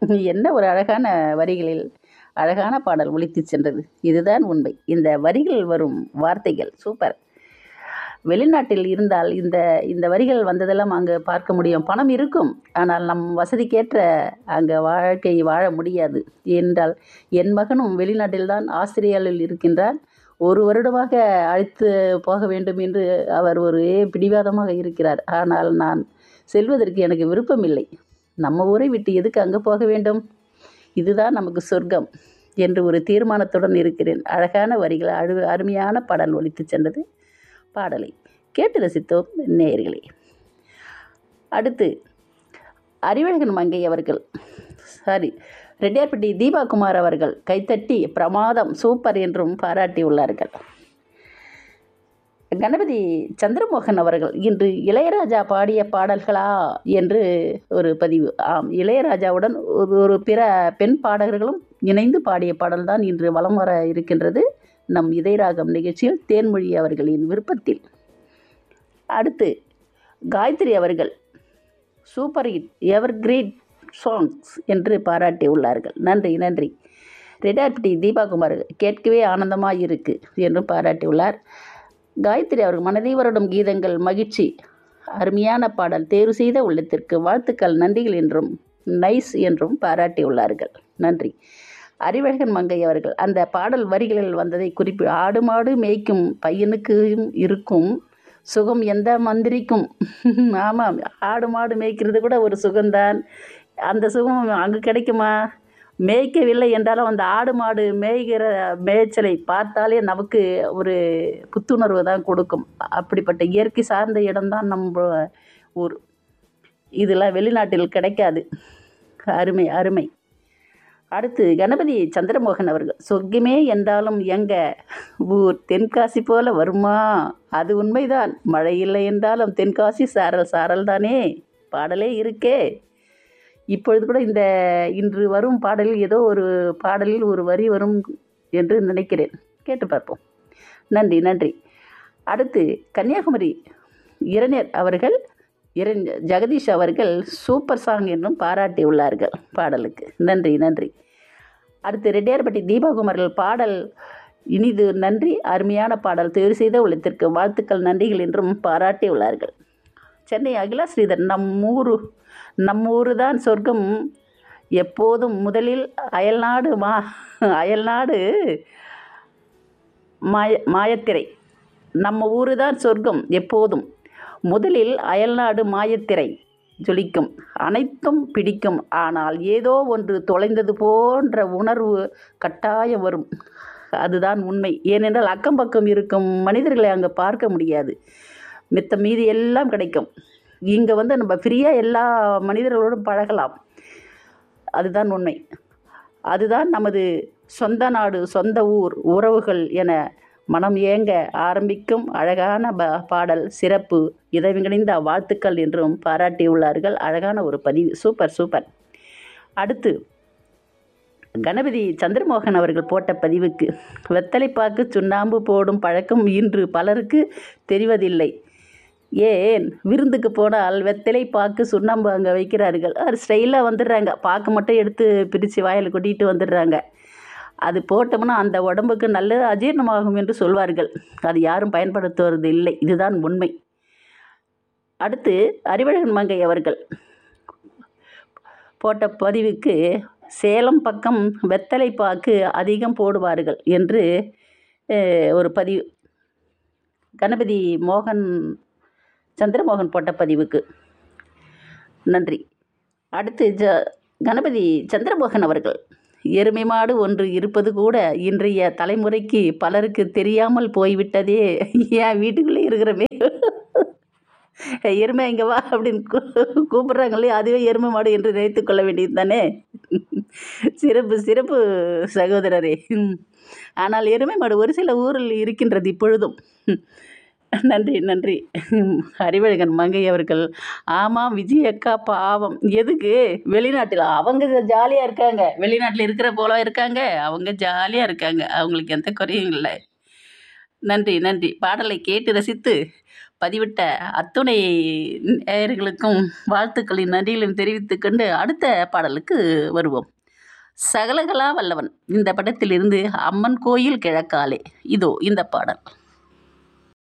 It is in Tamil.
என்ன ஒரு அழகான வரிகளில் அழகான பாடல் ஒலித்துச் சென்றது இதுதான் உண்மை இந்த வரிகள் வரும் வார்த்தைகள் சூப்பர் வெளிநாட்டில் இருந்தால் இந்த இந்த வரிகள் வந்ததெல்லாம் அங்கே பார்க்க முடியும் பணம் இருக்கும் ஆனால் நம் வசதிக்கேற்ற அங்கே வாழ்க்கை வாழ முடியாது என்றால் என் மகனும் வெளிநாட்டில்தான் ஆஸ்திரேலியாவில் இருக்கின்றார் ஒரு வருடமாக அழைத்து போக வேண்டும் என்று அவர் ஒரு பிடிவாதமாக இருக்கிறார் ஆனால் நான் செல்வதற்கு எனக்கு விருப்பமில்லை நம்ம ஊரை விட்டு எதுக்கு அங்கே போக வேண்டும் இதுதான் நமக்கு சொர்க்கம் என்று ஒரு தீர்மானத்துடன் இருக்கிறேன் அழகான வரிகள் அழு அருமையான பாடல் ஒலித்து சென்றது பாடலை கேட்டு ரசித்தோம் நேயர்களே அடுத்து அறிவழகன் மங்கை அவர்கள் சாரி ரெட்டியார்பட்டி தீபா குமார் அவர்கள் கைத்தட்டி பிரமாதம் சூப்பர் என்றும் பாராட்டியுள்ளார்கள் கணபதி சந்திரமோகன் அவர்கள் இன்று இளையராஜா பாடிய பாடல்களா என்று ஒரு பதிவு ஆம் இளையராஜாவுடன் ஒரு ஒரு பிற பெண் பாடகர்களும் இணைந்து பாடிய பாடல்தான் இன்று வலம் வர இருக்கின்றது நம் இதயராகம் நிகழ்ச்சியில் தேன்மொழி அவர்களின் விருப்பத்தில் அடுத்து காயத்ரி அவர்கள் super hit ever great songs என்று பாராட்டியுள்ளார்கள் நன்றி நன்றி ரெடார்பிட்டி தீபாகுமார் கேட்கவே ஆனந்தமாக இருக்கு என்றும் பாராட்டியுள்ளார் காயத்ரி அவர்கள் மனதை வருடம் கீதங்கள் மகிழ்ச்சி அருமையான பாடல் தேர்வு செய்த உள்ளத்திற்கு வாழ்த்துக்கள் நன்றிகள் என்றும் நைஸ் என்றும் பாராட்டியுள்ளார்கள் நன்றி அறிவழகன் மங்கை அவர்கள் அந்த பாடல் வரிகளில் வந்ததை குறிப்பி ஆடு மாடு மேய்க்கும் பையனுக்கும் இருக்கும் சுகம் எந்த மந்திரிக்கும் ஆமாம் ஆடு மாடு மேய்க்கிறது கூட ஒரு சுகம்தான் அந்த சுகம் அங்கே கிடைக்குமா மேய்க்கவில்லை என்றாலும் அந்த ஆடு மாடு மேய்கிற மேய்ச்சலை பார்த்தாலே நமக்கு ஒரு புத்துணர்வு தான் கொடுக்கும் அப்படிப்பட்ட இயற்கை சார்ந்த இடம்தான் நம்ம ஊர் இதெல்லாம் வெளிநாட்டில் கிடைக்காது அருமை அருமை அடுத்து கணபதி சந்திரமோகன் அவர்கள் சொர்க்கமே என்றாலும் எங்க ஊர் தென்காசி போல வருமா அது உண்மைதான் மழை இல்லை என்றாலும் தென்காசி சாரல் சாரல் தானே பாடலே இருக்கே இப்பொழுது கூட இந்த இன்று வரும் பாடலில் ஏதோ ஒரு பாடலில் ஒரு வரி வரும் என்று நினைக்கிறேன் கேட்டு பார்ப்போம் நன்றி நன்றி அடுத்து கன்னியாகுமரி இளைஞர் அவர்கள் இரண் ஜெகதீஷ் அவர்கள் சூப்பர் சாங் என்றும் பாராட்டியுள்ளார்கள் பாடலுக்கு நன்றி நன்றி அடுத்து ரெட்டியார்பட்டி தீபாகுமார்கள் பாடல் இனிது நன்றி அருமையான பாடல் தேர்வு செய்த உள்ளத்திற்கு வாழ்த்துக்கள் நன்றிகள் என்றும் பாராட்டியுள்ளார்கள் சென்னை அகிலா ஸ்ரீதர் நம் ஊரு நம் ஊரு தான் சொர்க்கம் எப்போதும் முதலில் அயல்நாடு மா அயல்நாடு மாய மாயத்திரை நம்ம ஊரு தான் சொர்க்கம் எப்போதும் முதலில் அயல்நாடு மாயத்திரை ஜொலிக்கும் அனைத்தும் பிடிக்கும் ஆனால் ஏதோ ஒன்று தொலைந்தது போன்ற உணர்வு கட்டாயம் வரும் அதுதான் உண்மை ஏனென்றால் அக்கம் பக்கம் இருக்கும் மனிதர்களை அங்கே பார்க்க முடியாது மித்த மீதி எல்லாம் கிடைக்கும் இங்கே வந்து நம்ம ஃப்ரீயாக எல்லா மனிதர்களோடும் பழகலாம் அதுதான் உண்மை அதுதான் நமது சொந்த நாடு சொந்த ஊர் உறவுகள் என மனம் ஏங்க ஆரம்பிக்கும் அழகான ப பாடல் சிறப்பு இதயங்கணிந்த வாழ்த்துக்கள் என்றும் பாராட்டியுள்ளார்கள் அழகான ஒரு பதிவு சூப்பர் சூப்பர் அடுத்து கணபதி சந்திரமோகன் அவர்கள் போட்ட பதிவுக்கு வெத்தலைப்பாக்கு சுண்ணாம்பு போடும் பழக்கம் இன்று பலருக்கு தெரிவதில்லை ஏன் விருந்துக்கு போனால் வெத்தலை பாக்கு சுண்ணாம்பு அங்கே வைக்கிறார்கள் அது ஸ்டைலாக வந்துடுறாங்க பாக்கு மட்டும் எடுத்து பிரித்து வாயில் கொட்டிட்டு வந்துடுறாங்க அது போட்டோம்னா அந்த உடம்புக்கு நல்ல அஜீரணமாகும் என்று சொல்வார்கள் அது யாரும் பயன்படுத்துவது இல்லை இதுதான் உண்மை அடுத்து அறிவழகன் மங்கை அவர்கள் போட்ட பதிவுக்கு சேலம் பக்கம் வெத்தலை பாக்கு அதிகம் போடுவார்கள் என்று அஹ், ஒரு பதிவு கணபதி மோகன் சந்திரமோகன் போட்ட பதிவுக்கு நன்றி அடுத்து ஜ கணபதி சந்திரமோகன் அவர்கள் எருமை மாடு ஒன்று இருப்பது கூட இன்றைய தலைமுறைக்கு பலருக்கு தெரியாமல் போய்விட்டதே ஏன் வீட்டுக்குள்ளே இருக்கிறமே எருமை இங்கே வா அப்படின்னு கூ கூப்பிட்றாங்களே அதுவே எருமை மாடு என்று நினைத்து கொள்ள வேண்டியது தானே சிறப்பு சிறப்பு சகோதரரே ம். ஆனால் எருமை மாடு ஒரு சில ஊரில் இருக்கின்றது இப்பொழுதும் நன்றி நன்றி அறிவழகன் மங்கை அவர்கள் ஆமாம் விஜய் அக்கா பாவம் எதுக்கு வெளிநாட்டில் அவங்க ஜாலியாக இருக்காங்க வெளிநாட்டில் இருக்கிற போல இருக்காங்க அவங்க ஜாலியாக இருக்காங்க அவங்களுக்கு எந்த குறையும் இல்லை நன்றி நன்றி பாடலை கேட்டு ரசித்து பதிவிட்ட அத்துணை நேயர்களுக்கும் வாழ்த்துக்களின் நன்றிகளையும் தெரிவித்துக் கொண்டு அடுத்த பாடலுக்கு வருவோம் சகலகலா வல்லவன் இந்த படத்திலிருந்து அம்மன் கோயில் கிழக்காலே இதோ இந்த பாடல்